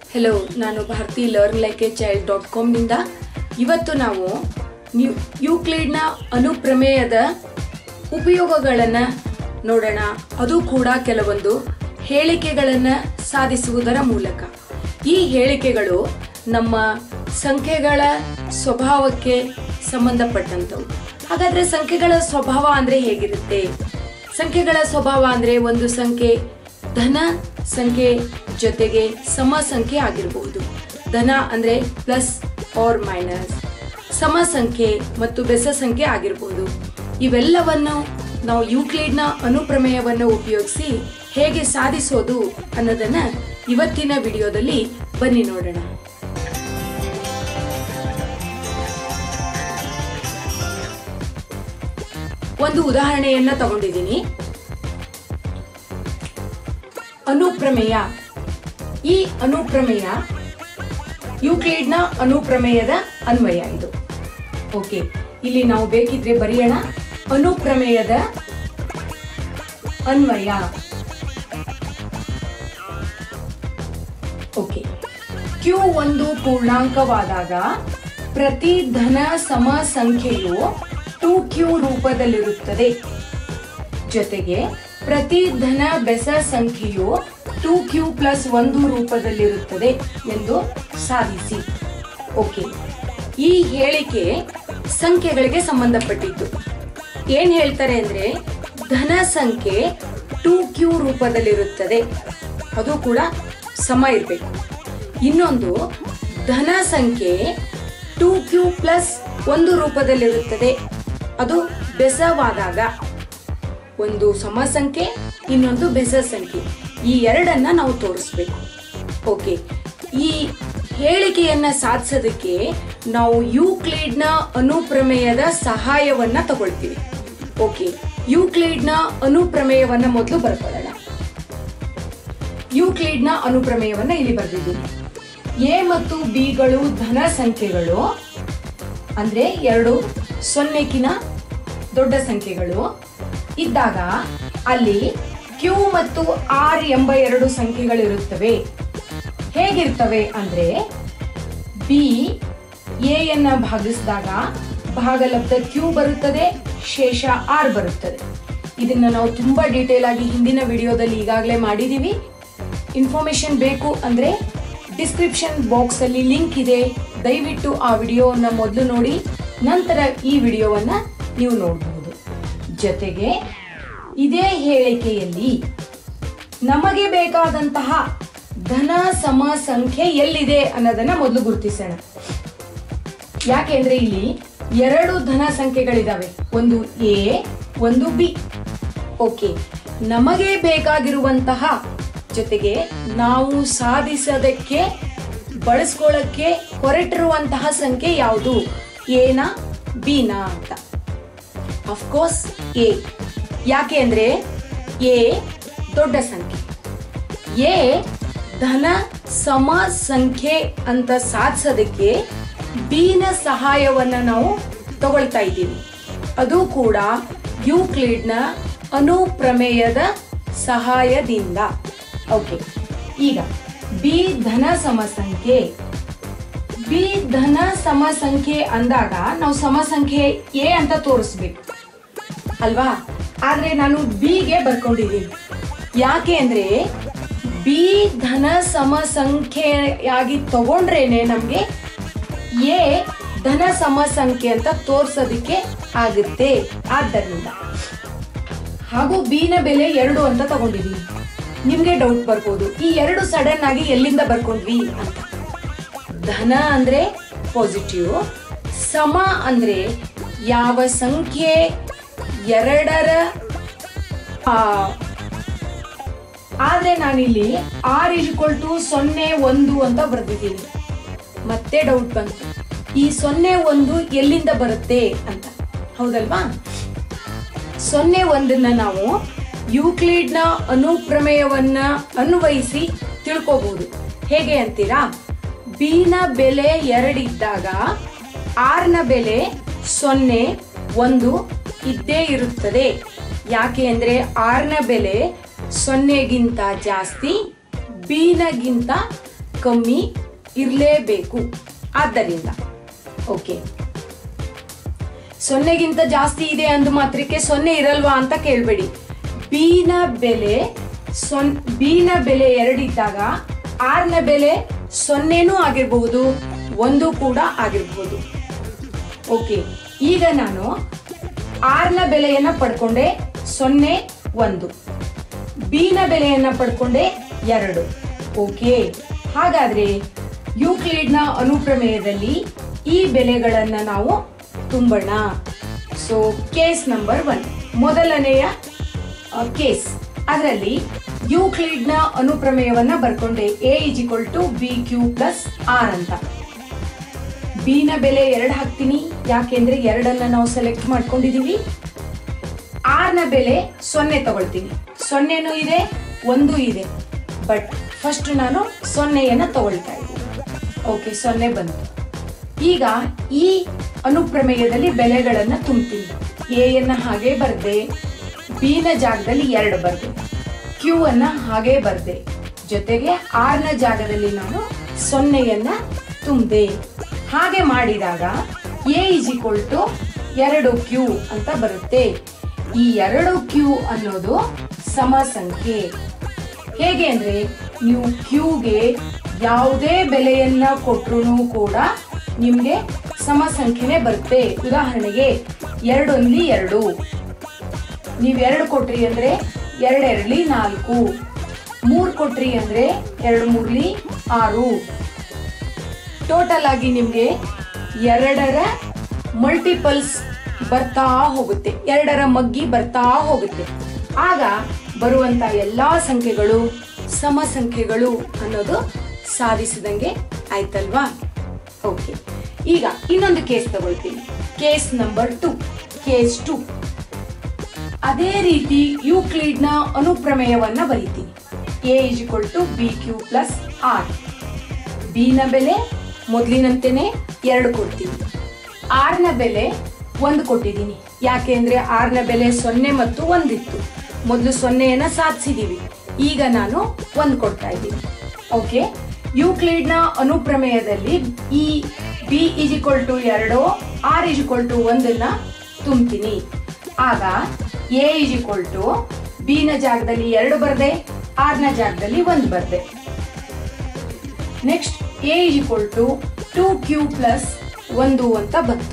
Hello ನಾನು Bharati learn like a child dot ಕಾಮ್ನಿಂದ ಇವತ್ತು ನಾವು ನ್ಯೂ ಯೂಕ್ಲಿಡ್ನ ಅನುಪ್ರಮೇಯದ ಉಪಯೋಗಗಳನ್ನು ನೋಡೋಣ ಅದು ಕೂಡ ಕೆಲವೊಂದು ಹೇಳಿಕೆಗಳನ್ನು ಸಾಧಿಸುವುದರ ಮೂಲಕ ಈ ಹೇಳಿಕೆಗಳು ನಮ್ಮ ಸಂಖ್ಯೆಗಳ ಸ್ವಭಾವಕ್ಕೆ ಸಂಬಂಧಪಟ್ಟಂತವು ಹಾಗಾದ್ರೆ ಸಂಖ್ಯೆಗಳ ಸ್ವಭಾವ ಅಂದ್ರೆ ಹೇಗಿರುತ್ತೆ ಸಂಖ್ಯೆಗಳ ಸ್ವಭಾವ ಅಂದ್ರೆ ಒಂದು ಸಂಖ್ಯೆ ಧನ ಸಂಖ್ಯೆ ಜೊತೆಗೆ ಸಮ ಸಂಖ್ಯೆ ಆಗಿರಬಹುದು ಧನ ಅಂದ್ರೆ ಪ್ಲಸ್ ಆರ್ ಮೈನಸ್ ಸಮ ಸಂಖ್ಯೆ ಮತ್ತು ಬೆಸ ಸಂಖ್ಯೆ ಆಗಿರಬಹುದು ಇವೆಲ್ಲವನ್ನು ನಾವು ಯೂಕ್ಲಿಡ್ನ ಅನುಪ್ರಮೇಯವನ್ನು ಉಪಯೋಗಿಸಿ ಹೇಗೆ ಸಾಧಿಸೋದು ಅನ್ನೋದನ್ನ ಇವತ್ತಿನ ವಿಡಿಯೋದಲ್ಲಿ ಬನ್ನಿ ನೋಡೋಣ ಒಂದು ಉದಾಹರಣೆಯನ್ನ ತಗೊಂಡಿದ್ದೀನಿ ಅನುಪ್ರಮೇಯ ಈ ಅನುಪ್ರಮೇಯ ಯೂಕ್ಲಿಡ್ನ ಅನುಪ್ರಮೇಯದ ಅನ್ವಯ ಇದು ಓಕೆ ಇಲ್ಲಿ ನಾವು ಬೇಕಿದ್ರೆ ಬರೆಯೋಣ ಅನುಪ್ರಮೇಯದ ಅನ್ವಯ ಓಕೆ ಕ್ಯೂ ಒಂದು ಪೂರ್ಣಾಂಕವಾದಾಗ ಪ್ರತಿ ಧನ ಸಮ ಸಂಖ್ಯೆಯು ಟೂ ಕ್ಯೂ ರೂಪದಲ್ಲಿರುತ್ತದೆ ಜೊತೆಗೆ ಪ್ರತಿ ಧನ ಬೆಸ ಸಂಖ್ಯೆಯು ಟೂ ಕ್ಯೂ ಪ್ಲಸ್ ಒಂದು ರೂಪದಲ್ಲಿರುತ್ತದೆ ಎಂದು ಸಾಧಿಸಿ ಓಕೆ ಈ ಹೇಳಿಕೆ ಸಂಖ್ಯೆಗಳಿಗೆ ಸಂಬಂಧಪಟ್ಟಿದ್ದು ಏನ್ ಹೇಳ್ತಾರೆ ಅಂದ್ರೆ ಧನ ಸಂಖ್ಯೆ ಟೂ ಕ್ಯೂ ರೂಪದಲ್ಲಿರುತ್ತದೆ ಅದು ಕೂಡ ಸಮ ಇರಬೇಕು ಇನ್ನೊಂದು ಧನ ಸಂಖ್ಯೆ ಟೂ ಕ್ಯೂ ಪ್ಲಸ್ ಒಂದು ರೂಪದಲ್ಲಿರುತ್ತದೆ ಅದು ಬೆಸವಾದಾಗ ಒಂದು ಸಮ ಸಂಖ್ಯೆ ಇನ್ನೊಂದು ಬೆಸ ಸಂಖ್ಯೆ ಈ ಎರಡನ್ನ ನಾವು ತೋರಿಸ್ಬೇಕು ಓಕೆ ಈ ಹೇಳಿಕೆಯನ್ನ ಸಾಧಿಸೋದಕ್ಕೆ ನಾವು ಯೂಕ್ಲಿಡ್ನ ಅನುಪ್ರಮೇಯದ ಸಹಾಯವನ್ನ ತಗೊಳ್ತೀವಿ ಓಕೆ ಯೂಕ್ಲಿಡ್ನ ಅನುಪ್ರಮೇಯವನ್ನ ಮೊದಲು ಬರ್ಕೊಳ್ಳೋಣ ಯೂಕ್ಲಿಡ್ನ ಅನುಪ್ರಮೇಯವನ್ನ ಇಲ್ಲಿ ಬರೆದಿದ್ದೀನಿ ಎ ಮತ್ತು ಬಿಗಳು ಧನ ಸಂಖ್ಯೆಗಳು ಅಂದ್ರೆ ಎರಡು ಸೊನ್ನೆಕಿನ ದೊಡ್ಡ ಸಂಖ್ಯೆಗಳು ಇದ್ದಾಗ ಅಲ್ಲಿ ಕ್ಯೂ ಮತ್ತು ಆರ್ ಎಂಬ ಎರಡು ಸಂಖ್ಯೆಗಳಿರುತ್ತವೆ ಹೇಗಿರ್ತವೆ ಅಂದ್ರೆ ಬಿ ಎನ್ನ ಭಾಗಿಸಿದಾಗ ಭಾಗಲಬ್ಧ ಕ್ಯೂ ಬರುತ್ತದೆ ಶೇಷ ಆರ್ ಬರುತ್ತದೆ ಇದನ್ನ ನಾವು ತುಂಬಾ ಡೀಟೇಲ್ ಆಗಿ ಹಿಂದಿನ ವಿಡಿಯೋದಲ್ಲಿ ಈಗಾಗಲೇ ಮಾಡಿದೀವಿ ಇನ್ಫಾರ್ಮೇಶನ್ ಬೇಕು ಅಂದ್ರೆ ಡಿಸ್ಕ್ರಿಪ್ಷನ್ ಬಾಕ್ಸ್ ಅಲ್ಲಿ ಲಿಂಕ್ ಇದೆ ದಯವಿಟ್ಟು ಆ ವಿಡಿಯೋವನ್ನ ಮೊದಲು ನೋಡಿ ನಂತರ ಈ ವಿಡಿಯೋವನ್ನ ನೀವು ನೋಡಬಹುದು ಜೊತೆಗೆ ಇದೇ ಹೇಳಿಕೆಯಲ್ಲಿ ನಮಗೆ ಬೇಕಾದಂತಹ ಧನ ಸಮ ಸಂಖ್ಯೆ ಎಲ್ಲಿದೆ ಅನ್ನೋದನ್ನ ಮೊದಲು ಗುರುತಿಸೋಣ ಯಾಕೆಂದ್ರೆ ಇಲ್ಲಿ ಎರಡು ಧನ ಸಂಖ್ಯೆಗಳಿದಾವೆ ಒಂದು ಎ ಒಂದು ಬಿ ಓಕೆ ನಮಗೆ ಬೇಕಾಗಿರುವಂತಹ ಜೊತೆಗೆ ನಾವು ಸಾಧಿಸೋದಕ್ಕೆ ಬಳಸ್ಕೊಳ್ಳಕ್ಕೆ ಹೊರಟಿರುವಂತಹ ಸಂಖ್ಯೆ ಯಾವುದು ಎನಾ ಬಿನಾ ಅಂತ ಅಫ್ಕೋರ್ಸ್ ಎ ಯಾಕೆ ಅಂದ್ರೆ ಎ ದೊಡ್ಡ ಸಂಖ್ಯೆ ಎ ಧನ ಸಮ ಸಂಖ್ಯೆ ಅಂತ ಸಾಧಿಸೋದಕ್ಕೆ ಬಿನ ಸಹಾಯವನ್ನ ನಾವು ತಗೊಳ್ತಾ ಇದ್ದೀವಿ ಅದು ಕೂಡ ಯೂಕ್ಲಿಡ್ನ ಅನುಪ್ರಮೇಯದ ಸಹಾಯದಿಂದ ಓಕೆ ಈಗ ಬಿ ಧನ ಸಮ ಸಂಖ್ಯೆ ಬಿ ಧನ ಸಮ ಸಂಖ್ಯೆ ಅಂದಾಗ ನಾವು ಸಮ ಸಂಖ್ಯೆ ಎ ಅಂತ ತೋರಿಸ್ಬೇಕು ಅಲ್ವಾ ಆದ್ರೆ ನಾನು ಬಿಗೆ ಬರ್ಕೊಂಡಿದ್ದೀನಿ ಯಾಕೆ ಅಂದ್ರೆ ಬಿ ಧನ ಸಮ ಸಂಖ್ಯೆಯಾಗಿ ತಗೊಂಡ್ರೇನೆ ನಮ್ಗೆ ಎ ಧನ ಸಮ ಸಂಖ್ಯೆ ಅಂತ ತೋರ್ಸೋದಿಕ್ಕೆ ಆಗುತ್ತೆ ಆದ್ದರಿಂದ ಹಾಗೂ ಬಿನ ಬೆಲೆ ಎರಡು ಅಂತ ತಗೊಂಡಿದೀವಿ ನಿಮ್ಗೆ ಡೌಟ್ ಬರ್ಬೋದು ಈ ಎರಡು ಸಡನ್ ಆಗಿ ಎಲ್ಲಿಂದ ಬರ್ಕೊಂಡ್ವಿ ಅಂತ ಧನ ಅಂದ್ರೆ ಪಾಸಿಟಿವ್ ಸಮ ಅಂದ್ರೆ ಯಾವ ಸಂಖ್ಯೆ ಎರಡರ ಆ, ಆದ್ರೆ ನಾನಿಲ್ಲಿ ಆರ್ ಇಕ್ವಲ್ ಟು ಸೊನ್ನೆ ಒಂದು ಅಂತ ಬರೆದಿದ್ದೀನಿ ಮತ್ತೆ ಡೌಟ್ ಬಂತು ಈ ಸೊನ್ನೆ ಒಂದು ಎಲ್ಲಿಂದ ಬರುತ್ತೆ ಅಂತ ಹೌದಲ್ವಾ ಸೊನ್ನೆ ಒಂದನ್ನ ನಾವು ಯೂಕ್ಲಿಡ್ನ ಅನುಪ್ರಮೇಯವನ್ನ ಅನ್ವಯಿಸಿ ತಿಳ್ಕೋಬಹುದು ಹೇಗೆ ಅಂತೀರಾ ಬಿನ ಬೆಲೆ ಎರಡಿದ್ದಾಗ ಆರ್ನ ಬೆಲೆ ಸೊನ್ನೆ ಒಂದು ಇದ್ದೇ ಇರುತ್ತದೆ ಯಾಕೆ ಅಂದ್ರೆ ಆರ್ನ ಬೆಲೆ ಸೊನ್ನೆಗಿಂತ ಜಾಸ್ತಿ ಬಿನಗಿಂತ ಕಮ್ಮಿ ಇರಲೇಬೇಕು ಆದ್ದರಿಂದ ಓಕೆ ಸೊನ್ನೆಗಿಂತ ಜಾಸ್ತಿ ಇದೆ ಅಂದ ಮಾತ್ರಕ್ಕೆ ಸೊನ್ನೆ ಇರಲ್ವಾ ಅಂತ ಕೇಳಬೇಡಿ ಬಿನ ಬೆಲೆ ಸೊನ್ ಬಿನ ಬೆಲೆ ಎರಡಿದ್ದಾಗ ಆರ್ ನ ಬೆಲೆ ಸೊನ್ನೆನೂ ಆಗಿರಬಹುದು ಒಂದು ಕೂಡ ಆಗಿರಬಹುದು ಓಕೆ ಈಗ ನಾನು ಆರ್ ನ ಬೆಲೆಯನ್ನ ಪಡ್ಕೊಂಡೆ ಸೊನ್ನೆ ಒಂದು ಬಿ ನ ಬೆಲೆಯನ್ನ ಪಡ್ಕೊಂಡೆ ಎರಡು ಓಕೆ ಹಾಗಾದ್ರೆ ಯೂಕ್ಲಿಡ್ ನ ಅನುಪ್ರಮೇಯದಲ್ಲಿ ಈ ಬೆಲೆಗಳನ್ನ ನಾವು ತುಂಬೋಣ ಸೊ ಕೇಸ್ ನಂಬರ್ ಒನ್ ಮೊದಲನೆಯ ಕೇಸ್ ಅದರಲ್ಲಿ ಯೂಕ್ಲಿಡ್ ನ ಅನುಪ್ರಮೇಯವನ್ನ ಬರ್ಕೊಂಡೆ A is equal to B Q plus R ಅಂತ ಬಿ ನ ಬೆಲೆ ಎರಡು ಹಾಕ್ತೀನಿ ಯಾಕೆಂದ್ರೆ ಎರಡನ್ನ ನಾವು ಸೆಲೆಕ್ಟ್ ಮಾಡ್ಕೊಂಡಿದೀವಿ ಆರ್ ನ ಬೆಲೆ ಸೊನ್ನೆ ತಗೊಳ್ತೀನಿ ಸೊನ್ನೆನೂ ಇದೆ ಒಂದು ಇದೆ ಬಟ್ ಫಸ್ಟ್ ನಾನು ಸೊನ್ನೆಯನ್ನ ತಗೊಳ್ತಾ ಇದ್ದೀನಿ ಓಕೆ ಸೊನ್ನೆ ಬಂತು ಈಗ ಈ ಅನುಪ್ರಮೇಯದಲ್ಲಿ ಬೆಲೆಗಳನ್ನ ತುಂಬ್ತೀನಿ ಎ ಯನ್ನ ಹಾಗೆ ಬರ್ದೆ ಬಿ ನ ಜಾಗದಲ್ಲಿ ಎರಡು ಬರ್ದೆ ಕ್ಯೂ ಅನ್ನ ಹಾಗೆ ಬರ್ದೆ ಜೊತೆಗೆ ಆರ್ ನ ಜಾಗದಲ್ಲಿ ನಾನು ಸೊನ್ನೆಯನ್ನ ತುಂಬ್ದೆ ಹಾಗೆ ಮಾಡಿದಾಗ ಎ ಇಸ್ ಈಕ್ವಲ್ ಟು ಎರಡು ಕ್ಯೂ ಅಂತ ಬರುತ್ತೆ ಈ ಎರಡು ಕ್ಯೂ ಅನ್ನೋದು ಸಮ ಸಂಖ್ಯೆ ಹೇಗೆ ಅಂದ್ರೆ ನೀವು ಕ್ಯೂಗೆ ಯಾವುದೇ ಬೆಲೆಯನ್ನ ಕೊಟ್ರು ಕೂಡ ನಿಮ್ಗೆ ಸಮ ಸಂಖ್ಯೆನೆ ಬರುತ್ತೆ ಉದಾಹರಣೆಗೆ ಎರಡೊಂದ್ಲಿ ಎರಡು ನೀವ್ ಎರಡು ಕೊಟ್ರಿ ಅಂದ್ರೆ ಎರಡೆರಡ್ಲಿ ನಾಲ್ಕು ಮೂರ್ ಕೊಟ್ರಿ ಅಂದ್ರೆ ಎರಡು ಮೂರ್ಲಿ ಆರು ಟೋಟಲ್ ಆಗಿ ನಿಮ್ಗೆ ಎರಡರ ಮಲ್ಟಿಪಲ್ಸ್ ಬರ್ತಾ ಹೋಗುತ್ತೆ ಎರಡರ ಮಗ್ಗಿ ಬರ್ತಾ ಹೋಗುತ್ತೆ ಆಗ ಬರುವಂತ ಎಲ್ಲಾ ಸಂಖ್ಯೆಗಳು ಸಮ ಸಂಖ್ಯೆಗಳು ಅನ್ನೋದು ಸಾಧಿಸಿದಂಗೆ ಆಯ್ತಲ್ವಾ ಓಕೆ ಈಗ ಇನ್ನೊಂದು ಕೇಸ್ ತಗೊಳ್ತೀನಿ case number two case two ಅದೇ ರೀತಿ ಯೂಕ್ಲಿಡ್ ನ ಅನುಪ್ರಮೇಯವನ್ನ ಬರೀತೀನಿ A is equal to B Q plus R B ನ ಬೆಲೆ ಮೊದಲಿನಂತೆನೆ ಎರಡು ಕೊಡ್ತೀನಿ ಆರ್ ನ ಬೆಲೆ ಒಂದು ಕೊಟ್ಟಿದ್ದೀನಿ ಯಾಕೆ ಅಂದ್ರೆ ಆರ್ ನ ಬೆಲೆ ಸೊನ್ನೆ ಮತ್ತು ಒಂದಿತ್ತು ಮೊದಲು ಸೊನ್ನೆಯನ್ನ ಸಾಧಿಸಿದೀವಿ ಈಗ ನಾನು ಒಂದು ಕೊಡ್ತಾ ಇದ್ದೀನಿ ಓಕೆ ಯೂಕ್ಲಿಡ್ ನ ಅನುಪ್ರಮೇಯದಲ್ಲಿ ಈ ಬಿ ಇಸ್ ಇಕ್ವಲ್ ಟು ಎರಡು ಆರ್ ಇಸ್ ಇಕ್ವಲ್ ಟು ಒಂದನ್ನ ತುಂಬ್ತೀನಿ ಆಗ A is equal to B ನ ಜಾಗದಲ್ಲಿ ಎರಡು ಬರ್ದೆ ಆರ್ ನ ಜಾಗದಲ್ಲಿ ಒಂದು ಬರ್ದೆ next A is equal to two Q plus ಒಂದು ಅಂತ ಬಂತು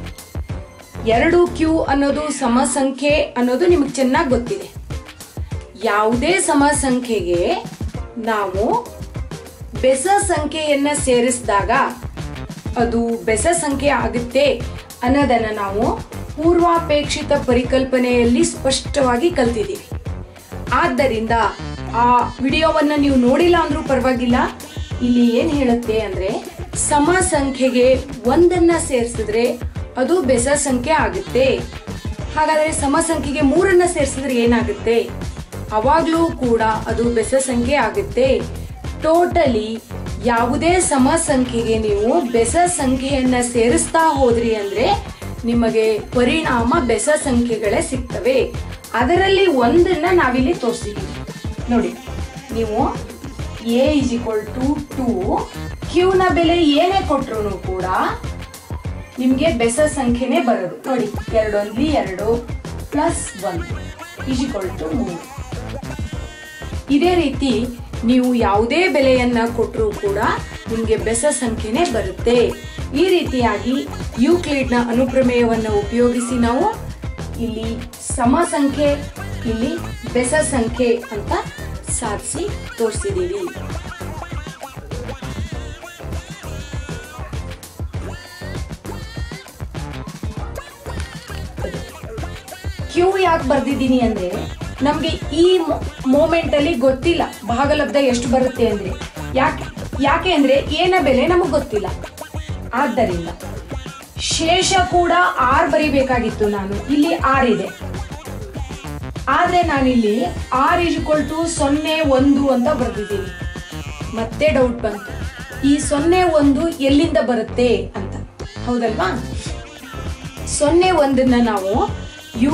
ಎರಡು ಕ್ಯೂ ಅನ್ನೋದು ಸಮ ಸಂಖ್ಯೆ ಅನ್ನೋದು ನಿಮಗೆ ಚೆನ್ನಾಗಿ ಗೊತ್ತಿದೆ ಯಾವುದೇ ಸಮ ಸಂಖ್ಯೆಗೆ ನಾವು ಬೆಸ ಸಂಖ್ಯೆಯನ್ನ ಸೇರಿಸಿದಾಗ ಅದು ಬೆಸ ಸಂಖ್ಯೆ ಆಗುತ್ತೆ ಅನ್ನೋದನ್ನ ನಾವು ಪೂರ್ವಾಪೇಕ್ಷಿತ ಪರಿಕಲ್ಪನೆಯಲ್ಲಿ ಸ್ಪಷ್ಟವಾಗಿ ಕಲ್ತಿದ್ದೀವಿ ಆದ್ದರಿಂದ ಆ ವಿಡಿಯೋವನ್ನ ನೀವು ನೋಡಿಲ್ಲ ಅಂದ್ರೂ ಪರವಾಗಿಲ್ಲ ಇಲ್ಲಿ ಏನ್ ಹೇಳುತ್ತೆ ಅಂದ್ರೆ ಸಮ ಸಂಖ್ಯೆಗೆ ಒಂದನ್ನ ಸೇರಿಸಿದ್ರೆ ಅದು ಬೆಸ ಸಂಖ್ಯೆ ಆಗುತ್ತೆ ಹಾಗಾದ್ರೆ ಸಮ ಸಂಖ್ಯೆಗೆ ಮೂರನ್ನ ಸೇರಿಸಿದ್ರೆ ಏನಾಗುತ್ತೆ ಅವಾಗ್ಲೂ ಕೂಡ ಅದು ಬೆಸ ಸಂಖ್ಯೆ ಆಗುತ್ತೆ ಟೋಟಲಿ ಯಾವುದೇ ಸಮ ಸಂಖ್ಯೆಗೆ ನೀವು ಬೆಸ ಸಂಖ್ಯೆಯನ್ನ ಸೇರಿಸ್ತಾ ಹೋದ್ರಿ ಅಂದ್ರೆ ನಿಮಗೆ ಪರಿಣಾಮ ಬೆಸ ಸಂಖ್ಯೆಗಳೇ ಸಿಗ್ತವೆ ಅದರಲ್ಲಿ ಒಂದನ್ನ ನಾವಿಲ್ಲಿ ತೋರಿಸಿದೀವಿ ನೋಡಿ ನೀವು A is equal to two ಕ್ಯೂನ ಬೆಲೆ ಏನೇ ಕೊಟ್ರು ಕೂಡ ನಿಮ್ಗೆ ಬೆಸ ಸಂಖ್ಯೆನೇ ಬರೋದು ನೋಡಿ ಎರಡೊಂದ್ಲಿ ಎರಡು ಪ್ಲಸ್ ಒಂದು ಇಸ್ ಈಕ್ವಲ್ ಟು ಮೂರು ಇದೇ ರೀತಿ ನೀವು ಯಾವುದೇ ಬೆಲೆಯನ್ನ ಕೊಟ್ಟರೂ ಕೂಡ ನಿಮ್ಗೆ ಬೆಸ ಸಂಖ್ಯೆನೇ ಬರುತ್ತೆ ಈ ರೀತಿಯಾಗಿ ಯೂಕ್ಲಿಡ್ನ ಅನುಪ್ರಮೇಯವನ್ನು ಉಪಯೋಗಿಸಿ ನಾವು ಇಲ್ಲಿ ಸಮ ಸಂಖ್ಯೆ ಇಲ್ಲಿ ಬೆಸ ಸಂಖ್ಯೆ ಅಂತ ಸಾಧಿಸಿ ತೋರಿಸಿದೀವಿ ಕ್ಯೂ ಯಾಕೆ ಬರ್ದಿದ್ದೀನಿ ಅಂದ್ರೆ ನಮ್ಗೆ ಈ ಮೂಮೆಂಟ್ ಅಲ್ಲಿ ಗೊತ್ತಿಲ್ಲ ಭಾಗಲಬ್ಧ ಎಷ್ಟು ಬರುತ್ತೆ ಅಂದ್ರೆ ಯಾಕೆ ಯಾಕೆ ಅಂದ್ರೆ ಏನ ಬೆಲೆ ನಮಗ್ ಗೊತ್ತಿಲ್ಲ ಆದ್ದರಿಂದ ಶೇಷ ಕೂಡ ಆರ್ ಬರಿಬೇಕಾಗಿತ್ತು ನಾನು ಇಲ್ಲಿ ಆರ್ ಇದೆ ಆದ್ರೆ ನಾನಿಲ್ಲಿ ಆರ್ ಇಸ್ ಈಕ್ವಲ್ ಟು ಸೊನ್ನೆ ಒಂದು ಅಂತ ಬರ್ದಿದ್ದೀನಿ ಮತ್ತೆ ಡೌಟ್ ಬಂತು ಈ ಸೊನ್ನೆ ಒಂದು ಎಲ್ಲಿಂದ ಬರುತ್ತೆ ಅಂತ ಹೌದಲ್ವಾ ಸೊನ್ನೆ ಒಂದನ್ನ ನಾವು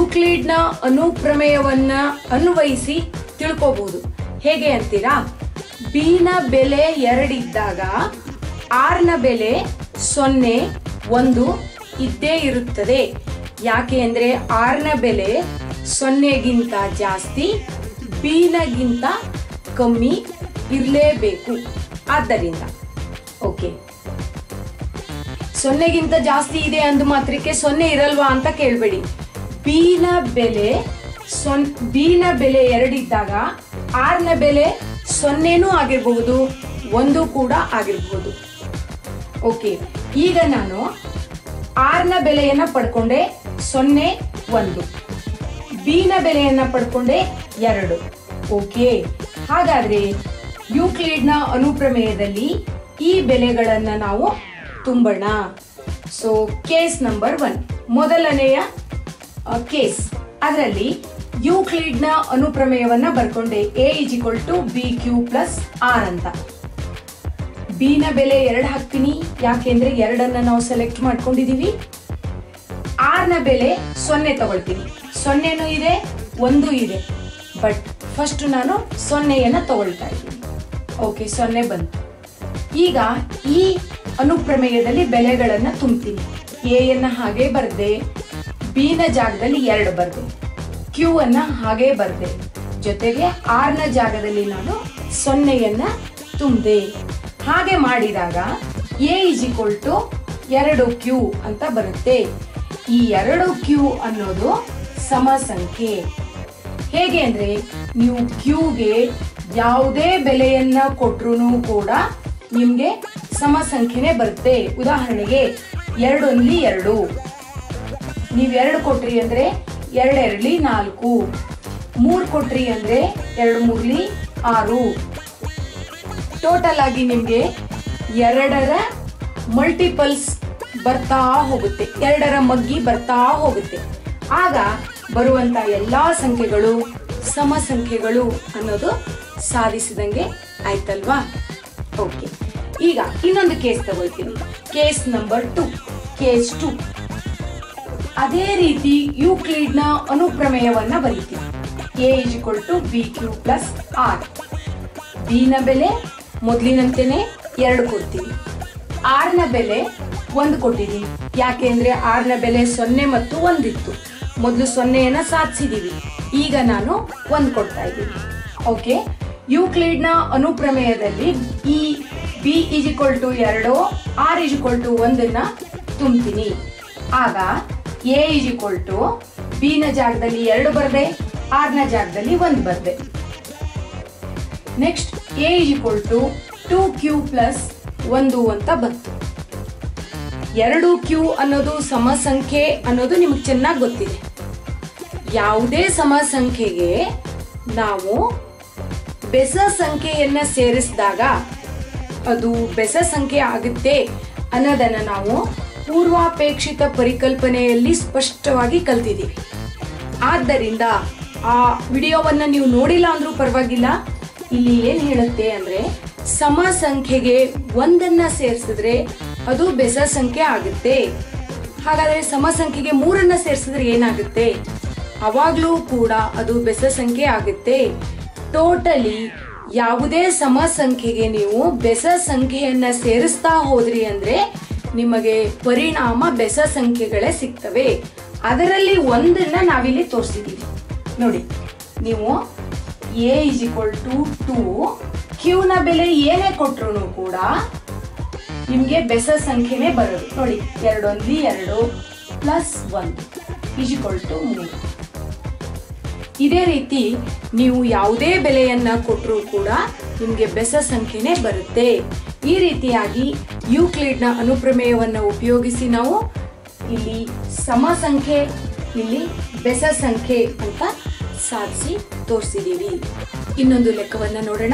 ಯೂಕ್ಲಿಡ್ನ ಅನುಪ್ರಮೇಯವನ್ನ ಅನ್ವಯಿಸಿ ತಿಳ್ಕೋಬಹುದು ಹೇಗೆ ಅಂತೀರಾ ಬಿ ನ ಬೆಲೆ ಎರಡಿದ್ದಾಗ ಆರ್ ನ ಬೆಲೆ ಸೊನ್ನೆ ಒಂದು ಇದ್ದೇ ಇರುತ್ತದೆ ಯಾಕೆ ಅಂದ್ರೆ ಆರ್ ನ ಬೆಲೆ ಸೊನ್ನೆಗಿಂತ ಜಾಸ್ತಿ ಬಿ ನಗಿಂತ ಕಮ್ಮಿ ಇರಲೇಬೇಕು ಆದ್ದರಿಂದ ಓಕೆ ಸೊನ್ನೆಗಿಂತ ಜಾಸ್ತಿ ಇದೆ ಅಂದ ಮಾತ್ರಕ್ಕೆ ಸೊನ್ನೆ ಇರಲ್ವಾ ಅಂತ ಕೇಳಬೇಡಿ ಬಿ ನ ಬೆಲೆ ಸೊನ್ ಬಿ ನ ಬೆಲೆ ಎರಡಿದ್ದಾಗ ಆರ್ ನ ಬೆಲೆ ಸೊನ್ನೆನೂ ಆಗಿರಬಹುದು ಒಂದು ಕೂಡ ಆಗಿರಬಹುದು ಓಕೆ ಈಗ ನಾನು ಆರ್ ನ ಬೆಲೆಯನ್ನ ಪಡ್ಕೊಂಡೆ ಸೊನ್ನೆ ಒಂದು ಬಿ ನ ಬೆಲೆಯನ್ನ ಪಡ್ಕೊಂಡೆ ಎರಡು ಓಕೆ ಹಾಗಾದ್ರೆ ಯೂಕ್ಲಿಡ್ ನ ಅನುಪ್ರಮೇಯದಲ್ಲಿ ಈ ಬೆಲೆಗಳನ್ನ ನಾವು ತುಂಬೋಣ ಸೊ ಕೇಸ್ ನಂಬರ್ ಒನ್ ಮೊದಲನೆಯ ಕೇಸ್ ಅದರಲ್ಲಿ ಯೂಕ್ಲಿಡ್ ನ ಅನುಪ್ರಮೇಯವನ್ನ ಬರ್ಕೊಂಡೆ A is equal to B Q plus R ಅಂತ ಬಿ ನ ಬೆಲೆ ಎರಡು ಹಾಕ್ತೀನಿ ಯಾಕೆಂದ್ರೆ ಎರಡನ್ನ ನಾವು ಸೆಲೆಕ್ಟ್ ಮಾಡ್ಕೊಂಡಿದೀವಿ ಆರ್ ನ ಬೆಲೆ ಸೊನ್ನೆ ತಗೊಳ್ತೀನಿ ಸೊನ್ನೆನೂ ಇದೆ ಒಂದು ಇದೆ ಬಟ್ ಫಸ್ಟ್ ನಾನು ಸೊನ್ನೆಯನ್ನ ತಗೊಳ್ತಾ ಇದ್ದೀನಿ ಓಕೆ ಸೊನ್ನೆ ಬಂತು ಈಗ ಈ ಅನುಪ್ರಮೇಯದಲ್ಲಿ ಬೆಲೆಗಳನ್ನ ತುಂಬ್ತೀನಿ ಎ ಯನ್ನ ಹಾಗೆ ಬರ್ದೆ ಬಿ ನ ಜಾಗದಲ್ಲಿ ಎರಡು ಬರ್ದೆ ಕ್ಯೂ ಅನ್ನ ಹಾಗೆ ಬರ್ದೆ ಜೊತೆಗೆ ಆರ್ ನ ಜಾಗದಲ್ಲಿ ನಾನು ಸೊನ್ನೆಯನ್ನ ತುಂಬಿದೆ ಹಾಗೆ ಮಾಡಿದಾಗ ಎ ಇಸ್ ಈಕ್ವಲ್ ಟು ಎರಡು ಕ್ಯೂ ಅಂತ ಬರುತ್ತೆ ಈ ಎರಡು ಕ್ಯೂ ಅನ್ನೋದು ಸಮ ಸಂಖ್ಯೆ ಹೇಗೆ ಅಂದ್ರೆ ನೀವು ಕ್ಯೂಗೆ ಯಾವುದೇ ಬೆಲೆಯನ್ನ ಕೊಟ್ರು ಕೂಡ ನಿಮ್ಗೆ ಸಮ ಸಂಖ್ಯೆನೆ ಬರುತ್ತೆ ಉದಾಹರಣೆಗೆ ಎರಡೊಂದ್ಲಿ ಎರಡು ನೀವ್ ಎರಡು ಕೊಟ್ರಿ ಅಂದ್ರೆ ಎರಡೆರಡ್ಲಿ ನಾಲ್ಕು ಮೂರ್ ಕೊಟ್ರಿ ಅಂದ್ರೆ ಎರಡು ಮೂರ್ಲಿ ಆರು ಟೋಟಲ್ ಆಗಿ ನಿಮ್ಗೆ ಎರಡರ ಮಲ್ಟಿಪಲ್ಸ್ ಬರ್ತಾ ಹೋಗುತ್ತೆ ಎರಡರ ಮಗ್ಗಿ ಬರ್ತಾ ಹೋಗುತ್ತೆ ಆಗ ಬರುವಂತ ಎಲ್ಲಾ ಸಂಖ್ಯೆಗಳು ಸಮ ಸಂಖ್ಯೆಗಳು ಅನ್ನೋದು ಸಾಧಿಸಿದಂಗೆ ಆಯ್ತಲ್ವಾ ಓಕೆ ಈಗ ಇನ್ನೊಂದು ಕೇಸ್ ತಗೊಳ್ತೀನಿ case number two case two ಅದೇ ರೀತಿ ಯೂಕ್ಲಿಡ್ ನ ಅನುಪ್ರಮೇಯವನ್ನ ಬರೀತೀನಿ A is equal to B Q plus R B ನ ಬೆಲೆ ಮೊದಲಿನಂತೆನೆ ಎರಡು ಕೊಡ್ತೀವಿ ಆರ್ ನ ಬೆಲೆ ಒಂದು ಕೊಟ್ಟಿದ್ದೀನಿ ಯಾಕೆ ಅಂದ್ರೆ ಆರ್ ನ ಬೆಲೆ ಸೊನ್ನೆ ಮತ್ತು ಒಂದಿತ್ತು ಮೊದಲು ಸೊನ್ನೆಯನ್ನ ಸಾಧಿಸಿದೀವಿ ಈಗ ನಾನು ಒಂದ್ ಕೊಡ್ತಾ ಇದ್ದೀನಿ ಓಕೆ ಯೂಕ್ಲಿಡ್ ನ ಅನುಪ್ರಮೇಯದಲ್ಲಿ ಈ ಬಿ ಇಸ್ ಇಕ್ವಲ್ ಟು ಎರಡು ಆರ್ ಇಸ್ ಇಕ್ವಲ್ ಟು ಒಂದನ್ನ ತುಂಬ್ತೀನಿ ಆಗ A is equal to B ನ ಜಾಗದಲ್ಲಿ ಎರಡು ಬರ್ದೆ ಆರ್ ನ ಜಾಗದಲ್ಲಿ ಒಂದು ಬರ್ದೆ next A is equal to two Q plus ಒಂದು ಅಂತ ಬಂತು ಎರಡು ಕ್ಯೂ ಅನ್ನೋದು ಸಮ ಸಂಖ್ಯೆ ಅನ್ನೋದು ನಿಮಗೆ ಚೆನ್ನಾಗಿ ಗೊತ್ತಿದೆ ಯಾವುದೇ ಸಮ ಸಂಖ್ಯೆಗೆ ನಾವು ಬೆಸ ಸಂಖ್ಯೆಯನ್ನ ಸೇರಿಸಿದಾಗ ಅದು ಬೆಸ ಸಂಖ್ಯೆ ಆಗುತ್ತೆ ಅನ್ನೋದನ್ನ ನಾವು ಪೂರ್ವಾಪೇಕ್ಷಿತ ಪರಿಕಲ್ಪನೆಯಲ್ಲಿ ಸ್ಪಷ್ಟವಾಗಿ ಕಲ್ತಿದ್ದೀವಿ ಆದ್ದರಿಂದ ಆ ವಿಡಿಯೋವನ್ನ ನೀವು ನೋಡಿಲ್ಲ ಅಂದ್ರೂ ಪರವಾಗಿಲ್ಲ ಇಲ್ಲಿ ಏನ್ ಹೇಳುತ್ತೆ ಅಂದ್ರೆ ಸಮ ಸಂಖ್ಯೆಗೆ ಒಂದನ್ನ ಸೇರಿಸಿದ್ರೆ ಅದು ಬೆಸ ಸಂಖ್ಯೆ ಆಗುತ್ತೆ ಹಾಗಾದ್ರೆ ಸಮ ಸಂಖ್ಯೆಗೆ ಮೂರನ್ನ ಸೇರಿಸಿದ್ರೆ ಏನಾಗುತ್ತೆ ಅವಾಗ್ಲೂ ಕೂಡ ಅದು ಬೆಸ ಸಂಖ್ಯೆ ಆಗುತ್ತೆ ಟೋಟಲಿ ಯಾವುದೇ ಸಮ ಸಂಖ್ಯೆಗೆ ನೀವು ಬೆಸ ಸಂಖ್ಯೆಯನ್ನ ಸೇರಿಸ್ತಾ ಹೋದ್ರಿ ಅಂದ್ರೆ ನಿಮಗೆ ಪರಿಣಾಮ ಬೆಸ ಸಂಖ್ಯೆಗಳೇ ಸಿಗ್ತವೆ ಅದರಲ್ಲಿ ಒಂದನ್ನ ನಾವಿಲ್ಲಿ ತೋರಿಸಿದೀವಿ ನೋಡಿ ನೀವು A is equal to two ಕ್ಯೂನ ಬೆಲೆ ಏನೇ ಕೊಟ್ರು ಕೂಡ ನಿಮ್ಗೆ ಬೆಸ ಸಂಖ್ಯೆನೇ ಬರೋದು ನೋಡಿ ಎರಡೊಂದ್ಲಿ ಎರಡು ಪ್ಲಸ್ ಒಂದು ಇಸ್ ಈಕ್ವಲ್ ಟು ಮೂರು ಇದೇ ರೀತಿ ನೀವು ಯಾವುದೇ ಬೆಲೆಯನ್ನ ಕೊಟ್ಟರೂ ಕೂಡ ನಿಮಗೆ ಬೆಸ ಸಂಖ್ಯೆನೇ ಬರುತ್ತೆ ಈ ರೀತಿಯಾಗಿ ಯೂಕ್ಲಿಡ್ನ ಅನುಪ್ರಮೇಯವನ್ನ ಉಪಯೋಗಿಸಿ ನಾವು ಇಲ್ಲಿ ಸಮ ಸಂಖ್ಯೆ ಇಲ್ಲಿ ಬೆಸ ಸಂಖ್ಯೆ ಅಂತ ಸಾಧಿಸಿ ತೋರಿಸಿದೀವಿ ಇನ್ನೊಂದು ಲೆಕ್ಕವನ್ನ ನೋಡೋಣ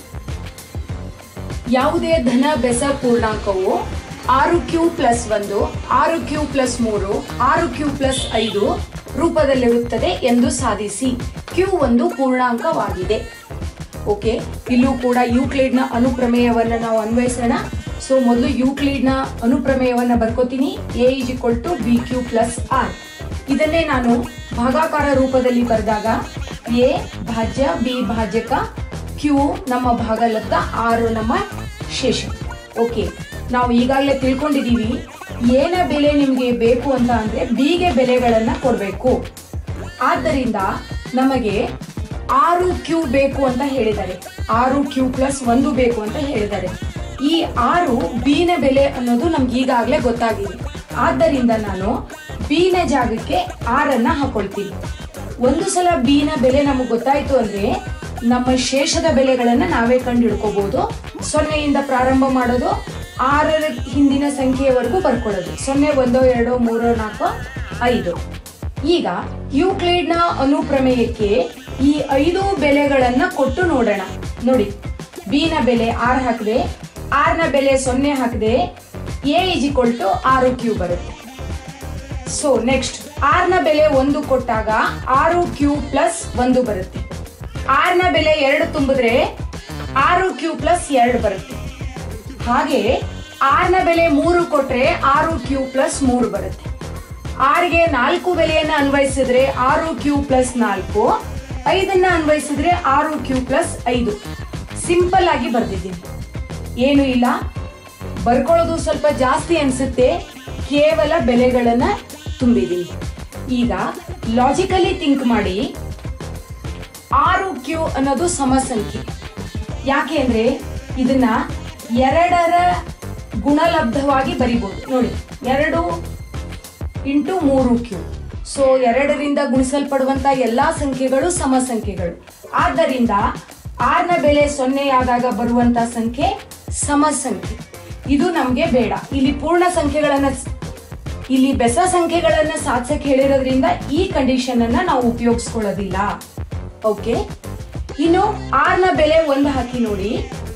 ಯಾವುದೇ ಧನ ಬೆಸ ಪೂರ್ಣಾಂಕವು ಆರು ಕ್ಯೂ ಪ್ಲಸ್ ಒಂದು ಆರು ಕ್ಯೂ ಪ್ಲಸ್ ಮೂರು ಆರು ಕ್ಯೂ ಪ್ಲಸ್ ಐದು ರೂಪದಲ್ಲಿರುತ್ತದೆ ಎಂದು ಸಾಧಿಸಿ ಕ್ಯೂ ಒಂದು ಪೂರ್ಣಾಂಕವಾಗಿದೆ ಓಕೆ ಇಲ್ಲೂ ಕೂಡ ಯೂಕ್ಲಿಡ್ನ ಅನುಪ್ರಮೇಯವನ್ನ ನಾವು ಅನ್ವಯಿಸೋಣ ಸೊ ಮೊದಲು ಯೂಕ್ಲಿಡ್ನ ಅನುಪ್ರಮೇಯವನ್ನ ಬರ್ಕೋತೀನಿ A is equal to B Q plus R ಇದನ್ನೇ ನಾನು ಭಾಗಾಕಾರ ರೂಪದಲ್ಲಿ ಬರೆದಾಗ ಎ ಭಾಜ್ಯ ಬಿ ಭಾಜ್ಯಕ ಕ್ಯೂ ನಮ್ಮ ಭಾಗಲಬ್ಧ ಆರು ನಮ್ಮ ಶೇಷ ಓಕೆ ನಾವು ಈಗಾಗಲೇ ತಿಳ್ಕೊಂಡಿದೀವಿ ಏನ ಬೆಲೆ ನಿಮಗೆ ಬೇಕು ಅಂತ ಅಂದ್ರೆ ಬಿಗೆ ಬೆಲೆಗಳನ್ನ ಕೊಡಬೇಕು ಆದ್ದರಿಂದ ನಮಗೆ ಆರು ಕ್ಯೂ ಬೇಕು ಅಂತ ಹೇಳಿದ್ದಾರೆ ಆರು ಕ್ಯೂ ಪ್ಲಸ್ ಒಂದು ಬೇಕು ಅಂತ ಹೇಳಿದ್ದಾರೆ ಈ ಆರು ಬಿನ ಬೆಲೆ ಅನ್ನೋದು ನಮ್ಗೆ ಈಗಾಗಲೇ ಗೊತ್ತಾಗಿದೆ ಆದ್ದರಿಂದ ನಾನು ಬಿನ ಜಾಗಕ್ಕೆ ಆರನ್ನ ಹಾಕೊಳ್ತೀನಿ ಒಂದು ಸಲ ಬಿನ ಬೆಲೆ ನಮಗೆ ಗೊತ್ತಾಯ್ತು ಅಂದ್ರೆ ನಮ್ಮ ಶೇಷದ ಬೆಲೆಗಳನ್ನ ನಾವೇ ಕಂಡು ಹಿಡ್ಕೋಬಹುದು ಸೊನ್ನೆಯಿಂದ ಪ್ರಾರಂಭ ಮಾಡೋದು ಆರರ ಹಿಂದಿನ ಸಂಖ್ಯೆಯವರೆಗೂ ಬರ್ಕೊಳ್ಳೋದು ಸೊನ್ನೆ ಒಂದು ಎರಡು ಮೂರು ನಾಲ್ಕು ಐದು ಈಗ ಯೂಕ್ಲಿಡ್ನ ಅನುಪ್ರಮೇಯಕ್ಕೆ ಈ ಐದು ಬೆಲೆಗಳನ್ನ ಕೊಟ್ಟು ನೋಡೋಣ ನೋಡಿ ಬಿನ ಬೆಲೆ ಆರ್ ಹಾಕಿದೆ ಆರ್ ನ ಬೆಲೆ ಸೊನ್ನೆ ಹಾಕಿದೆ ಎ ಇಸ್ ಇಕ್ವಲ್ ಟು ಆರು ಕ್ಯೂ ಬರುತ್ತೆ ಸೊ ನೆಕ್ಸ್ಟ್ ಆರ್ ನ ಬೆಲೆ ಒಂದು ಕೊಟ್ಟಾಗ ಆರು ಕ್ಯೂ ಪ್ಲಸ್ ಒಂದು ಬರುತ್ತೆ ಆರ್ ನ ಬೆಲೆ ಎರಡು ತುಂಬಿದ್ರೆ ಆರು ಕ್ಯೂ ಪ್ಲಸ್ ಎರಡು ಬರುತ್ತೆ ಹಾಗೆ ಆರ್ ನ ಬೆಲೆ ಮೂರು ಕೊಟ್ರೆ ಆರು ಕ್ಯೂ ಪ್ಲಸ್ ಮೂರು ಬರುತ್ತೆ ಆರ್ಗೆ ನಾಲ್ಕು ಬೆಲೆಯನ್ನ ಅನ್ವಯಿಸಿದ್ರೆ ಆರು ಕ್ಯೂ ಪ್ಲಸ್ ನಾಲ್ಕು ಐದನ್ನ ಅನ್ವಯಿಸಿದ್ರೆ ಆರು ಕ್ಯೂ ಪ್ಲಸ್ ಐದು ಸಿಂಪಲ್ ಆಗಿ ಬರ್ದಿದ್ದೀನಿ ಏನು ಇಲ್ಲ ಬರ್ಕೊಳ್ಳೋದು ಸ್ವಲ್ಪ ಜಾಸ್ತಿ ಅನ್ಸುತ್ತೆ ಕೇವಲ ಬೆಲೆಗಳನ್ನ ತುಂಬಿದ್ದೀನಿ ಈಗ ಲಾಜಿಕಲಿ ಥಿಂಕ್ ಮಾಡಿ ಆರು ಕ್ಯೂ ಅನ್ನೋದು ಸಮಸಂಖ್ಯೆ ಯಾಕೆ ಅಂದ್ರೆ ಇದನ್ನ ಎರಡರ ಗುಣಲಬ್ಧವಾಗಿ ಬರಿಬಹುದು ನೋಡಿ ಎರಡು ಇಂಟು ಮೂರು ಕ್ಯೂ ಸೊ ಎರಡರಿಂದ ಗುಣಿಸಲ್ಪಡುವಂತ ಎಲ್ಲಾ ಸಂಖ್ಯೆಗಳು ಸಮ ಸಂಖ್ಯೆಗಳು ಆದ್ದರಿಂದ ಆರ್ ನ ಬೆಲೆ ಸೊನ್ನೆಯಾದಾಗ ಬರುವಂತ ಸಂಖ್ಯೆ ಸಮ ಸಂಖ್ಯೆ ಇದು ನಮ್ಗೆ ಬೇಡ ಇಲ್ಲಿ ಪೂರ್ಣ ಸಂಖ್ಯೆಗಳನ್ನ ಇಲ್ಲಿ ಬೆಸ ಸಂಖ್ಯೆಗಳನ್ನ ಸಾಧಿಸಕ್ ಹೇಳಿರೋದ್ರಿಂದ ಈ ಕಂಡೀಷನ್ ಅನ್ನ ನಾವು ಉಪಯೋಗಿಸ್ಕೊಳ್ಳೋದಿಲ್ಲ ಓಕೆ ಇನ್ನು ಆರ್ ನ ಬೆಲೆ ಒಂದು ಹಾಕಿ ನೋಡಿ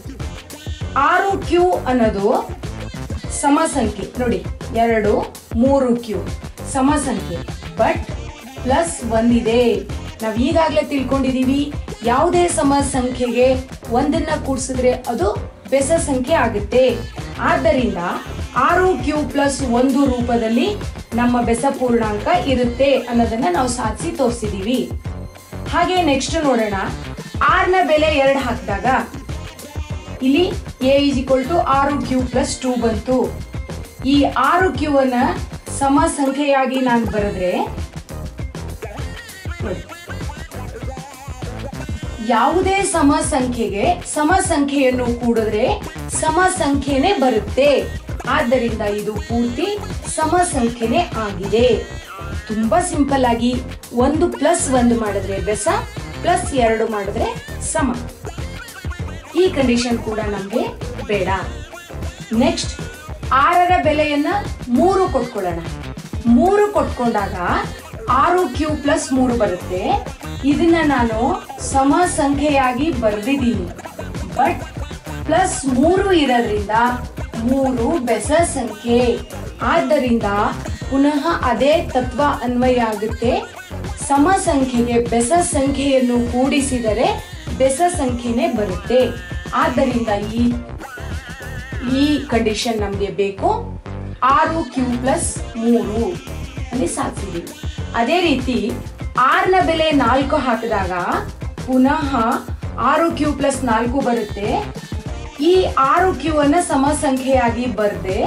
ಆರು ಕ್ಯೂ ಅನ್ನೋದು ಸಮ ಸಂಖ್ಯೆ ನೋಡಿ ಎರಡು ಮೂರು ಕ್ಯೂ ಸಮ ಸಂಖ್ಯೆ ಬಟ್ ಪ್ಲಸ್ ಒಂದಿದೆ ನಾವ್ ಈಗಾಗಲೇ ತಿಳ್ಕೊಂಡಿದೀವಿ ಯಾವುದೇ ಸಮ ಸಂಖ್ಯೆಗೆ ಒಂದನ್ನ ಕೂಡಿಸಿದ್ರೆ ಅದು ಬೆಸ ಸಂಖ್ಯೆ ಆಗುತ್ತೆ ಆದ್ದರಿಂದ ಆರು ಕ್ಯೂ ಪ್ಲಸ್ ಒಂದು ರೂಪದಲ್ಲಿ ನಮ್ಮ ಬೆಸ ಪೂರ್ಣಾಂಕ ಇರುತ್ತೆ ಅನ್ನೋದನ್ನ ನಾವು ಸಾಧಿಸಿ ತೋರಿಸಿದೀವಿ ಹಾಗೆ ನೆಕ್ಸ್ಟ್ ನೋಡೋಣ ಆರ್ ನ ಬೆಲೆ ಎರಡು ಹಾಕಿದಾಗ ಇಲ್ಲಿ ಎ ಇಸ್ ಇಕ್ವಲ್ ಟು ಆರು ಕ್ಯೂ ಪ್ಲಸ್ ಟೂ ಬಂತು ಈ ಆರು ಕ್ಯೂ ಅನ್ನ ಸಮ ಸಂಖ್ಯೆಯಾಗಿ ನಾನು ಬರೆದ್ರೆ ನೋಡಿ. ಯಾವುದೇ ಸಮ ಸಂಖ್ಯೆಗೆ ಸಮ ಸಂಖ್ಯೆಯನ್ನು ಕೂಡಿದ್ರೆ ಸಮ ಸಂಖ್ಯೆನೇ ಬರುತ್ತೆ ಆದ್ದರಿಂದ ಇದು ಪೂರ್ತಿ ಸಮ ಸಂಖ್ಯೆನೇ ಆಗಿದೆ ತುಂಬಾ ಸಿಂಪಲ್ ಆಗಿ ಒಂದು ಪ್ಲಸ್ ಒಂದು ಮಾಡಿದ್ರೆ ಬೆಸ ಪ್ಲಸ್ ಎರಡು ಮಾಡಿದ್ರೆ ಸಮ ಈ ಕಂಡೀಷನ್ ಕೂಡ ನಮ್ಗೆ ಬೇಡ ನೆಕ್ಸ್ಟ್ ಆರರ ಬೆಲೆಯನ್ನ ಮೂರು ಕೊಟ್ಕೊಳ್ಳೋಣ ಮೂರು ಕೊಟ್ಕೊಂಡಾಗ ಆರು ಕ್ಯೂ ಪ್ಲಸ್ ಮೂರು ಬರುತ್ತೆ ಇದನ್ನ ನಾನು ಸಮ ಸಂಖ್ಯೆಯಾಗಿ ಬರೆದಿದ್ದೀನಿ ಬಟ್ ಪ್ಲಸ್ ಮೂರು ಇರೋದ್ರಿಂದ ಮೂರು ಬೆಸ ಸಂಖ್ಯೆ ಆದ್ದರಿಂದ ಪುನಃ ಅದೇ ತತ್ವ ಅನ್ವಯ ಆಗುತ್ತೆ ಸಮ ಸಂಖ್ಯೆಗೆ ಬೆಸ ಸಂಖ್ಯೆಯನ್ನು ಕೂಡಿಸಿದರೆ ಬೆಸ ಸಂಖ್ಯೆನೇ ಬರುತ್ತೆ ಆದ್ದರಿಂದ ಈ ಈ ಕಂಡೀಷನ್ ನಮಗೆ ಬೇಕು ಆರು ಕ್ಯೂ ಪ್ಲಸ್ ಮೂರು ಅಲ್ಲಿ ಸಾಧಿಸಿದೀವಿ ಅದೇ ರೀತಿ ಆರ್ ನ ಬೆಲೆ ನಾಲ್ಕು ಹಾಕಿದಾಗ ಪುನಃ ಆರು ಕ್ಯೂ ಪ್ಲಸ್ ನಾಲ್ಕು ಬರುತ್ತೆ ಈ ಆರು ಕ್ಯೂ ಅನ್ನ ಸಮ ಸಂಖ್ಯೆಯಾಗಿ ಬರ್ದೆ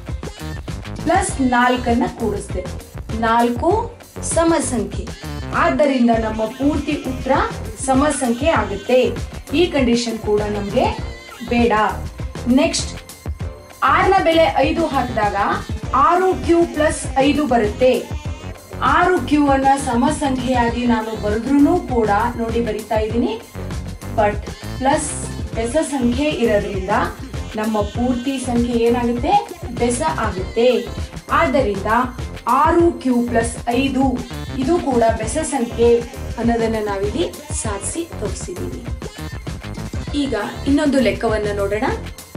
ಪ್ಲಸ್ ನಾಲ್ಕನ್ನ ಕೂಡಿಸ್ದೆ ನಾಲ್ಕು ಸಮ ಸಂಖ್ಯೆ ಆದ್ದರಿಂದ ನಮ್ಮ ಪೂರ್ತಿ ಉತ್ತರ ಸಮ ಸಂಖ್ಯೆ ಆಗುತ್ತೆ ಈ ಕಂಡೀಷನ್ ಕೂಡ ನಮ್ಗೆ ಬೇಡ ನೆಕ್ಸ್ಟ್ ಆರ್ ನ ಬೆಲೆ ಐದು ಹಾಕಿದಾಗ ಆರು ಕ್ಯೂ ಪ್ಲಸ್ ಐದು ಬರುತ್ತೆ ಆರು ಕ್ಯೂ ಅನ್ನ ಸಮ ಸಂಖ್ಯೆಯಾಗಿ ನಾನು ಬರೆದ್ರೂ ಕೂಡ ನೋಡಿ ಬರಿತಾ ಇದ್ದೀನಿ ಬಟ್ ಪ್ಲಸ್ ಬೆಸ ಸಂಖ್ಯೆ ಇರೋದ್ರಿಂದ ನಮ್ಮ ಪೂರ್ತಿ ಸಂಖ್ಯೆ ಏನಾಗುತ್ತೆ ಬೆಸ ಆಗುತ್ತೆ ಆದ್ದರಿಂದ ಆರು ಕ್ಯೂ ಪ್ಲಸ್ ಐದು ಇದು ಕೂಡ ಬೆಸ ಸಂಖ್ಯೆ ಅನ್ನೋದನ್ನ ನಾವಿಲ್ಲಿ ಸಾಧಿಸಿ ತೋರಿಸಿದ್ದೀವಿ ಈಗ ಇನ್ನೊಂದು ಲೆಕ್ಕವನ್ನ ನೋಡೋಣ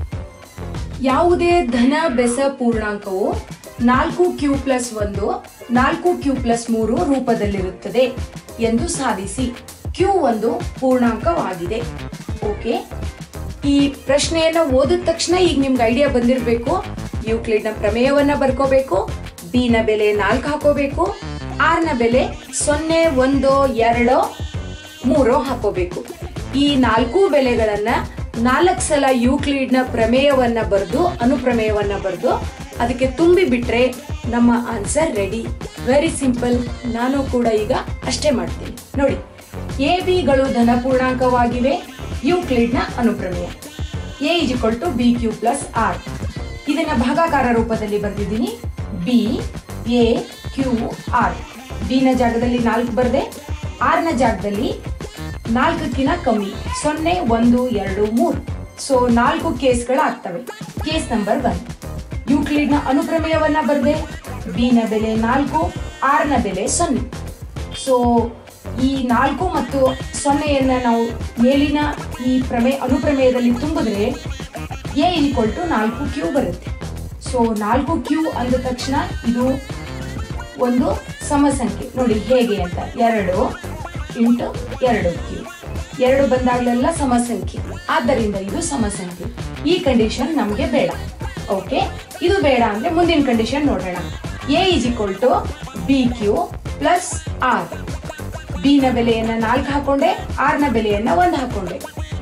ಯಾವುದೇ ಧನ ಬೆಸ ಪೂರ್ಣಾಂಕವು ನಾಲ್ಕು ಕ್ಯೂ ಪ್ಲಸ್ ಒಂದು ನಾಲ್ಕು ಕ್ಯೂ ಪ್ಲಸ್ ಮೂರು ರೂಪದಲ್ಲಿರುತ್ತದೆ ಎಂದು ಸಾಧಿಸಿ ಕ್ಯೂ ಒಂದು ಪೂರ್ಣಾಂಕವಾಗಿದೆ ಓಕೆ ಈ ಪ್ರಶ್ನೆಯನ್ನ ಓದಿದ ತಕ್ಷಣ ಈಗ ನಿಮ್ಗೆ ಐಡಿಯಾ ಬಂದಿರಬೇಕು ಯೂಕ್ಲಿಡ್ನ ಪ್ರಮೇಯವನ್ನ ಬರ್ಕೋಬೇಕು ಬಿ ನ ಬೆಲೆ ನಾಲ್ಕು ಹಾಕೋಬೇಕು ಆರ್ ನ ಬೆಲೆ ಸೊನ್ನೆ ಒಂದು ಎರಡು ಮೂರು ಹಾಕೋಬೇಕು ಈ ನಾಲ್ಕು ಬೆಲೆಗಳನ್ನ ನಾಲ್ಕು ಸಲ ಯೂಕ್ಲಿಡ್ನ ಪ್ರಮೇಯವನ್ನ ಬರೆದು ಅನುಪ್ರಮೇಯವನ್ನ ಬರೆದು ಅದಕ್ಕೆ ತುಂಬಿ ಬಿಟ್ರೆ ನಮ್ಮ ಆನ್ಸರ್ ರೆಡಿ ವೆರಿ ಸಿಂಪಲ್ ನಾನು ಕೂಡ ಈಗ ಅಷ್ಟೇ ಮಾಡ್ತೀನಿ ನೋಡಿ ಎ ಬಿಗಳು ಧನಪೂರ್ಣಾಂಕವಾಗಿವೆ ಯೂಕ್ಲಿಡ್ನ ಅನುಪ್ರಮೇಯ A is equal to B Q plus R ಇದನ್ನ ಭಾಗಾಕಾರ ರೂಪದಲ್ಲಿ ಬರೆದಿದ್ದೀನಿ B A Q R B ನ ಜಾಗದಲ್ಲಿ ನಾಲ್ಕು ಬರದೆ ಆರ್ ನ ಜಾಗದಲ್ಲಿ ನಾಲ್ಕಕ್ಕಿಂತ ಕಮ್ಮಿ ಸೊನ್ನೆ ಒಂದು ಎರಡು ಮೂರು ಸೊ ನಾಲ್ಕು ಕೇಸ್ಗಳಾಗ್ತವೆ ಕೇಸ್ ನಂಬರ್ ಒನ್ ಯೂಕ್ಲಿಡ್ನ ಅನುಪ್ರಮೇಯವನ್ನ ಬರದೆ ಬಿ ನ ಬೆಲೆ ನಾಲ್ಕು ಆರ್ ನ ಬೆಲೆ ಸೊನ್ನೆ ಸೊ ಈ ನಾಲ್ಕು ಮತ್ತು ಸೊನ್ನೆಯನ್ನ ನಾವು ಮೇಲಿನ ಈ ಪ್ರಮೇ ಅನುಪ್ರಮೇಯದಲ್ಲಿ ತುಂಬಿದ್ರೆ ಎ ಈಕ್ವಲ್ ಟು ನಾಲ್ಕು ಕ್ಯೂ ಬರುತ್ತೆ ಸೊ ನಾಲ್ಕು ಕ್ಯೂ ಅಂದ ತಕ್ಷಣ ಇದು ಒಂದು ಸಮಸಂಖ್ಯೆ ನೋಡಿ ಹೇಗೆ ಅಂತ ಎರಡು ಇಂಟು ಎರಡು ಕ್ಯೂ ಎರಡು ಬಂದಾಗಲೆಲ್ಲ ಸಮಸಂಖ್ಯೆ ಆದ್ದರಿಂದ ಇದು ಸಮಸಂಖ್ಯೆ ಈ ಕಂಡೀಷನ್ ನಮಗೆ ಬೇಡ ಓಕೆ ಇದು ಬೇಡ ಅಂದ್ರೆ ಮುಂದಿನ ಕಂಡೀಷನ್ ನೋಡೋಣ A is equal to B Q plus R B ನ ಬೆಲೆಯನ್ನ ನಾಲ್ಕು ಹಾಕೊಂಡೆ ಆರ್ ನ ಬೆಲೆಯನ್ನ ಒಂದು ಹಾಕೊಂಡೆ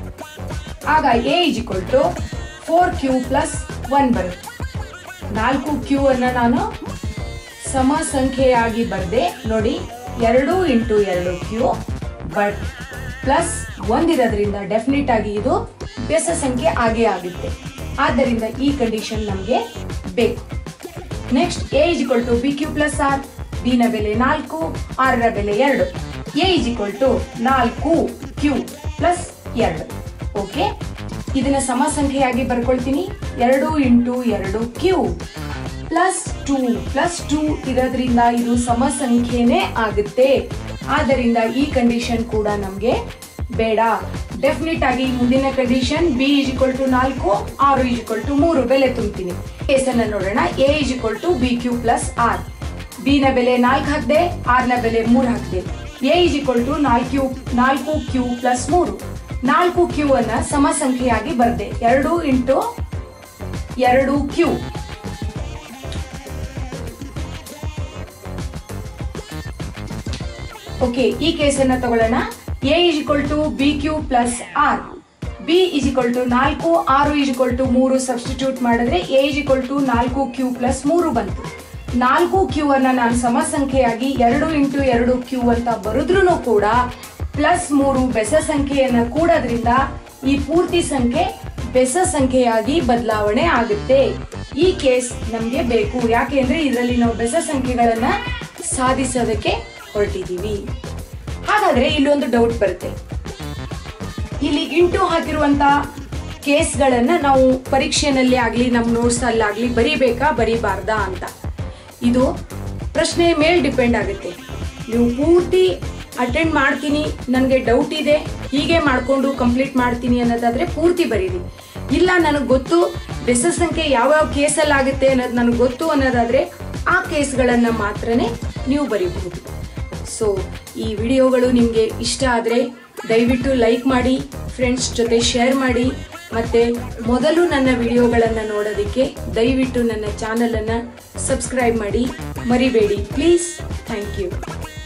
ಆಗ A is equal to four Q plus one ಬರುತ್ತೆ ನಾಲ್ಕು ಕ್ಯೂ ಅನ್ನ ನಾನು ಸಮ ಸಂಖ್ಯೆಯಾಗಿ ಬರೆದೆ ನೋಡಿ ಎರಡು ಇಂಟು ಎರಡು ಕ್ಯೂ ಬಟ್ ಪ್ಲಸ್ ಒಂದಿರೋದ್ರಿಂದ ಡೆಫಿನೆಟ್ ಆಗಿ ಇದು ಬೆಸ ಸಂಖ್ಯೆ ಆಗೇ ಆಗುತ್ತೆ ಆದ್ದರಿಂದ ಈ ಕಂಡೀಷನ್ ನಮಗೆ ಬೇಕು next A is equal to B Q plus R B ನ ಬೆಲೆ ನಾಲ್ಕು ಆರ್ ನ ಬೆಲೆ ಎರಡು ಎ ಇಸ್ ಇಕ್ವಲ್ ಟು ನಾಲ್ಕು ಕ್ಯೂ ಪ್ಲಸ್ ಎರಡು ಓಕೆ ಇದನ್ನ ಸಮ ಸಂಖ್ಯೆಯಾಗಿ ಬರ್ಕೊಳ್ತೀನಿ ಎರಡು ಇಂಟು ಎರಡು Q plus two plus two ಇರೋದ್ರಿಂದ ಇದು ಸಮ ಸಂಖ್ಯೆನೇ ಆಗುತ್ತೆ ಆದ್ದರಿಂದ ಈ ಕಂಡೀಷನ್ ಕೂಡ ನಮಗೆ ಬೇಡ ಡೆಫಿನೆಟ್ ಆಗಿ ಮುಂದಿನ condition B is equal to ನಾಲ್ಕು ಆರು ಇಸ್ ಇಕ್ವಲ್ ಟು ಮೂರು ಬೆಲೆ ತುಂಬ್ತೀನಿ ಕೇಸನ್ನ ನೋಡೋಣ A is equal to B Q plus R B ನ ಬೆಲೆ ನಾಲ್ಕು ಹಾಕ್ದೆ ಆರ್ ನ ಬೆಲೆ ಮೂರು ಹಾಕ್ದೆ ಎ ಇಸ್ ಇಕ್ವಲ್ ಟು ನಾಲ್ಕು ನಾಲ್ಕು ಕ್ಯೂ ಪ್ಲಸ್ ಮೂರು ನಾಲ್ಕು ಕ್ಯೂ ಅನ್ನ ಸಮ ಸಂಖ್ಯೆಯಾಗಿ ಬರ್ದೆ ಎರಡು ಇಂಟು ಎರಡು ಕ್ಯೂ ಓಕೆ ಈ ಕೇಸನ್ನ ತಗೊಳ್ಳೋಣ A is equal to B Q plus R B is equal to ನಾಲ್ಕು ಆರು ಇಸ್ ಇಕ್ವಲ್ ಟು ಮೂರು ಸಬ್ಸ್ಟಿಟ್ಯೂಟ್ ಮಾಡಿದ್ರೆ ಎ ಇಸ್ ಇಕ್ವಲ್ ಟು ನಾಲ್ಕು ಕ್ಯೂ ಪ್ಲಸ್ ಮೂರು ಬಂತು ನಾಲ್ಕು ಕ್ಯೂ ಅನ್ನ ನಾನು ಸಮ ಸಂಖ್ಯೆಯಾಗಿ ಎರಡು ಇಂಟು ಎರಡು ಕ್ಯೂ ಅಂತ ಬರೆದ್ರೂ ಕೂಡ ಪ್ಲಸ್ ಮೂರು ಬೆಸ ಸಂಖ್ಯೆಯನ್ನ ಕೂಡೋದ್ರಿಂದ ಈ ಪೂರ್ತಿ ಸಂಖ್ಯೆ ಬೆಸ ಸಂಖ್ಯೆಯಾಗಿ ಬದಲಾವಣೆ ಆಗುತ್ತೆ ಈ ಕೇಸ್ ನಮಗೆ ಬೇಕು ಯಾಕೆಂದ್ರೆ ಇದರಲ್ಲಿ ನಾವು ಬೆಸ ಸಂಖ್ಯೆಗಳನ್ನ ಸಾಧಿಸೋದಕ್ಕೆ ಹೊರಟಿದ್ದೀವಿ ಹಾಗಾದ್ರೆ ಇಲ್ಲೊಂದು ಡೌಟ್ ಬರುತ್ತೆ ಇಲ್ಲಿ ಇಂಟು ಹಾಕಿರುವಂತ ಕೇಸ್ಗಳನ್ನ ನಾವು ಪರೀಕ್ಷೆನಲ್ಲಿ ಆಗ್ಲಿ ನಮ್ಮ ನೋಟ್ಸ್ ಅಲ್ಲಾಗ್ಲಿ ಬರಿಬೇಕಾ ಬರಿಬಾರ್ದಾ ಅಂತ ಇದು ಪ್ರಶ್ನೆ ಮೇಲ್ ಡಿಪೆಂಡ್ ಆಗುತ್ತೆ ನೀವು ಪೂರ್ತಿ ಅಟೆಂಡ್ ಮಾಡ್ತೀನಿ ನನಗೆ ಡೌಟ್ ಇದೆ ಹೀಗೆ ಮಾಡ್ಕೊಂಡು ಕಂಪ್ಲೀಟ್ ಮಾಡ್ತೀನಿ ಅನ್ನೋದಾದ್ರೆ ಪೂರ್ತಿ ಬರೀರಿ ಇಲ್ಲ ನನಗೆ ಗೊತ್ತು ಬೆಸ ಸಂಖ್ಯೆ ಯಾವ್ಯಾವ ಕೇಸಲ್ಲಿ ಆಗುತ್ತೆ ಅನ್ನೋದು ನನಗೆ ಗೊತ್ತು ಅನ್ನೋದಾದ್ರೆ ಆ ಕೇಸ್ಗಳನ್ನು ಮಾತ್ರನೇ ನೀವು ಬರೀಬಹುದು ಸೊ ಈ ವಿಡಿಯೋಗಳು ನಿಮಗೆ ಇಷ್ಟ ಆದರೆ ದಯವಿಟ್ಟು ಲೈಕ್ ಮಾಡಿ ಫ್ರೆಂಡ್ಸ್ ಜೊತೆ ಶೇರ್ ಮಾಡಿ ಮತ್ತೆ ಮೊದಲು ನನ್ನ ವಿಡಿಯೋಗಳನ್ನು ನೋಡೋದಕ್ಕೆ ದಯವಿಟ್ಟು ನನ್ನ ಚಾನಲನ್ನು ಸಬ್ಸ್ಕ್ರೈಬ್ ಮಾಡಿ ಮರಿಬೇಡಿ ಪ್ಲೀಸ್ ಥ್ಯಾಂಕ್ ಯು